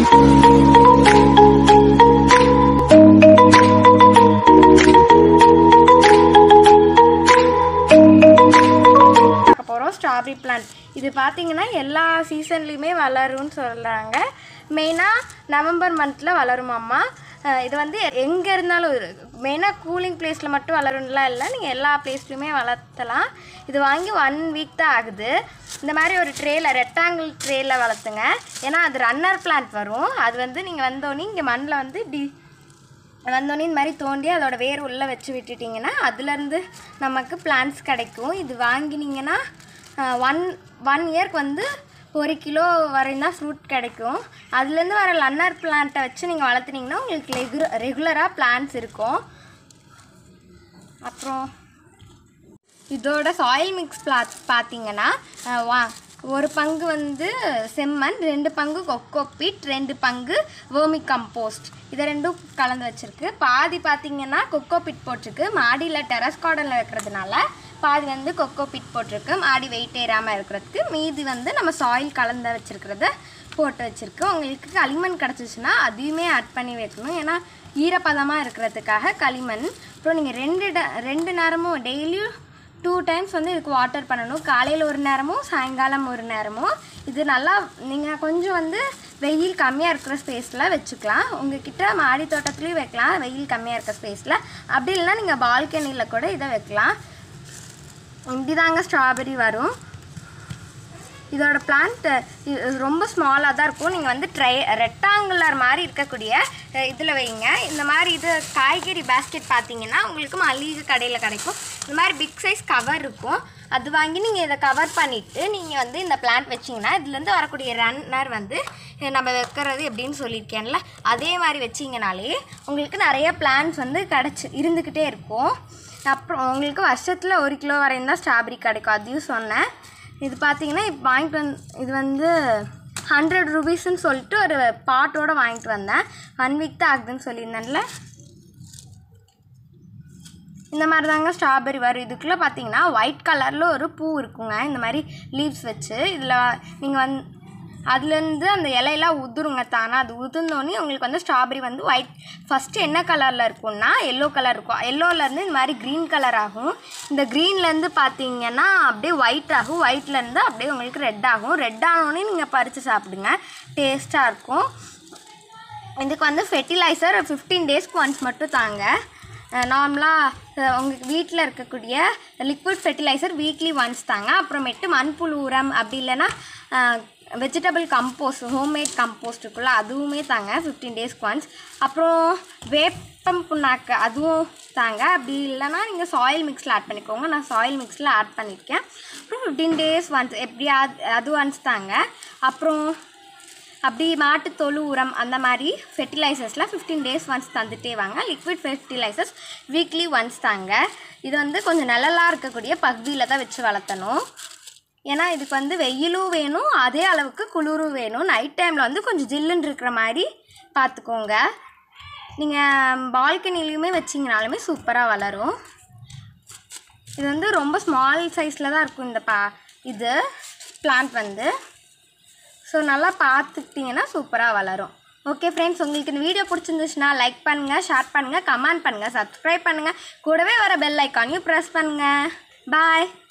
பார்க்க போகிறோம் strawberry plant இது பார்த்தீங்கன்னா எல்லா சீசன்லேயுமே வளரும்னு சொல்கிறாங்க மெயினாக நவம்பர் மந்தில் வளருமாம்மா அஹ் இது வந்து எங்கே இருந்தாலும் மெயினாக கூலிங் பிளேஸில் மட்டும் வளரும்லாம் இல்லை நீங்கள் எல்லா பிளேஸ்லையுமே வளர்த்தலாம் இது வாங்கி ஒன் வீக் தான் ஆகுது இந்த மாதிரி ஒரு ட்ரேயில் ரெக்டாங்கிள் ட்ரேயில் வளர்த்துங்க ஏன்னா அது ரன்னர் பிளான்ட் வரும் அது வந்து நீங்கள் வந்தோடனே இங்கே மண்ணில் வந்து டி வந்தோடனே இந்த மாதிரி தோண்டி அதோட வேர் உள்ளே வச்சு விட்டுட்டிங்கன்னா அதுலேருந்து நமக்கு பிளான்ஸ் கிடைக்கும் இது வாங்கினீங்கன்னா ஒன் ஒன் இயர்க்கு வந்து ஒரு கிலோ வரையும் தான் ஃப்ரூட் கிடைக்கும் அதுலேருந்து வர லன்னர் பிளான்ட்டை வச்சு நீங்கள் வளர்த்துனீங்கன்னா உங்களுக்கு ரெகு ரெகுலராக பிளான்ஸ் இருக்கும் அப்புறம் இதோட சாயில் மிக்ஸ் பிளா பார்த்தீங்கன்னா அஹ், வா ஒரு பங்கு வந்து செம்மண் ரெண்டு பங்கு கொக்கோபீட் ரெண்டு பங்கு வேர்மி கம்போஸ்ட் இதை ரெண்டும் கலந்து வச்சுருக்கு பாதி பார்த்தீங்கன்னா கொக்கோபீட் போட்டிருக்கு மாடியில் டெரஸ் கார்டனில் வைக்கிறதுனால பாதி வந்து கொக்கோபீட் போட்டிருக்கு மாடி வெயிட் ஏறாமல் இருக்கிறதுக்கு மீதி வந்து நம்ம சாயில் கலந்து வச்சுருக்கிறத போட்டு வச்சுருக்கு உங்களுக்கு களிமண் கிடச்சிச்சின்னா அதையுமே ஆட் பண்ணி வைக்கணும் ஏன்னா ஈரப்பதமாக இருக்கிறதுக்காக களிமண் அப்புறம் நீங்கள் ரெண்டு ட ரெண்டு நேரமும் டெய்லியும் டூ டைம்ஸ் வந்து இதுக்கு வாட்டர் பண்ணணும் காலையில் ஒரு நேரமும் சாயங்காலம் ஒரு நேரமும் இது நல்லா நீங்கள் கொஞ்சம் வந்து வெயில் கம்மியாக இருக்கிற ஸ்பேஸில் வச்சுக்கலாம் உங்ககிட்ட மாடி தோட்டத்துலேயும் வைக்கலாம் வெயில் கம்மியாக இருக்கிற ஸ்பேஸில் அப்படி இல்லைன்னா நீங்கள் பால்கனியில் கூட இதை வைக்கலாம் இப்படி தாங்க ஸ்ட்ராபெரி வரும் இதோட பிளான்ட் ரொம்ப ஸ்மாலாக தான் இருக்கும் நீங்கள் வந்து ட்ரை ரெக்டாங்குலர் மாதிரி இருக்கக்கூடிய இதில் வைங்க இந்த மாதிரி இது காய்கறி பேஸ்கெட் பார்த்தீங்கன்னா உங்களுக்கு மளிகை கடையில் கிடைக்கும் இந்த மாதிரி பிக் சைஸ் கவர் இருக்கும் அது வாங்கி நீங்கள் இதை கவர் பண்ணிவிட்டு நீங்கள் வந்து இந்த பிளான்ட் வச்சிங்கன்னா இதுலேருந்து வரக்கூடிய ரன்னர் வந்து அஹ், நம்ம வைக்கிறது எப்படின்னு சொல்லியிருக்கேன்ல அதே மாதிரி வச்சிங்கனாலே உங்களுக்கு நிறைய பிளான்ஸ் வந்து கிடச்சி இருந்துக்கிட்டே இருக்கும் அப்புறம் உங்களுக்கு வருஷத்தில் ஒரு கிலோ வரையும் தான் ஸ்ட்ராபெரி கிடைக்கும் அதையும் சொன்னேன் இது பார்த்தீங்கன்னா இப்போ வாங்கிட்டு வந்து இது வந்து ஹண்ட்ரட் ருபீஸ்ன்னு சொல்லிட்டு ஒரு பாட்டோட வாங்கிட்டு வந்தேன் ஒன் வீக் தான் ஆகுதுன்னு சொல்லியிருந்தேன்ல இந்த மாதிரி தாங்க ஸ்ட்ராபெரி வரும் இதுக்குள்ளே பார்த்தீங்கன்னா ஒயிட் கலரில் ஒரு பூ இருக்குங்க இந்த மாதிரி லீவ்ஸ் வச்சு இதில் நீங்கள் வந் அதுலேருந்து அந்த இலையெல்லாம் உதிருங்க தானே அது உதிர்ந்தோடனே உங்களுக்கு வந்து ஸ்ட்ராபெரி வந்து ஒயிட் ஃபஸ்ட்டு என்ன கலரில் இருக்கும்னா எல்லோ கலர் இருக்கும் எல்லோலேருந்து இந்த மாதிரி க்ரீன் கலர் ஆகும் இந்த க்ரீன்லேருந்து பார்த்தீங்கன்னா அப்படியே ஒயிட் ஆகும் ஒயிட்லேருந்து அப்படியே உங்களுக்கு ரெட் ஆகும் ரெட் ஆனோடனே நீங்கள் பறித்து சாப்பிடுங்க டேஸ்ட்டாக இருக்கும் இதுக்கு வந்து ஃபெர்டிலைசர் ஃபிஃப்டீன் டேஸ்க்கு ஒன்ஸ் மட்டும் தாங்க நார்மலாக உங்களுக்கு வீட்டில் இருக்கக்கூடிய லிக்விட் ஃபெர்டிலைசர் வீக்லி ஒன்ஸ் தாங்க அப்புறமேட்டு மண்புழு உரம் அப்படி இல்லைன்னா வெஜிடபிள் கம்போஸ்ட் ஹோம்மேட் கம்போஸ்ட் இருக்குல்ல அதுவுமே தாங்க ஃபிஃப்டீன் டேஸ்க்கு ஒன்ஸ் அப்புறம் வேப்பம் புண்ணாக்கு அதுவும் தாங்க அப்படி இல்லைன்னா நீங்கள் சாயில் மிக்ஸில் ஆட் பண்ணிக்கோங்க நான் சாயில் மிக்ஸில் ஆட் பண்ணியிருக்கேன் அப்புறம் ஃபிஃப்டீன் டேஸ் ஒன்ஸ் எப்படி அது அது ஒன்ஸ் தாங்க அப்புறம் அப்படி மாட்டு தொழு உரம் அந்த மாதிரி ஃபெர்டிலைசர்ஸ்லாம் ஃபிஃப்டீன் டேஸ் ஒன்ஸ் தந்துட்டே வாங்க லிக்விட் ஃபெர்டிலைசர்ஸ் வீக்லி ஒன்ஸ் தாங்க இது வந்து கொஞ்சம் நிழலாக இருக்கக்கூடிய பகுதியில் தான் வச்சு வளர்த்தணும் ஏன்னா இதுக்கு வந்து வெயிலும் வேணும் அதே அளவுக்கு குளிரும் வேணும் நைட் டைமில் வந்து கொஞ்சம் ஜில்லுன்னு இருக்கிற மாதிரி பார்த்துக்கோங்க நீங்கள் பால்கனிலையுமே வச்சிங்கனாலுமே சூப்பராக வளரும் இது வந்து ரொம்ப ஸ்மால் சைஸில் தான் இருக்கும் இந்த பா இது பிளான்ட் வந்து ஸோ நல்லா பார்த்துக்கிட்டிங்கன்னா சூப்பராக வளரும் ஓகே ஃப்ரெண்ட்ஸ் உங்களுக்கு இந்த வீடியோ பிடிச்சிருந்துச்சுன்னா லைக் பண்ணுங்கள் ஷேர் பண்ணுங்கள் கமெண்ட் பண்ணுங்கள் சப்ஸ்கிரைப் பண்ணுங்கள் கூடவே வர பெல் ஐக்கானையும் ப்ரெஸ் பண்ணுங்கள் பாய்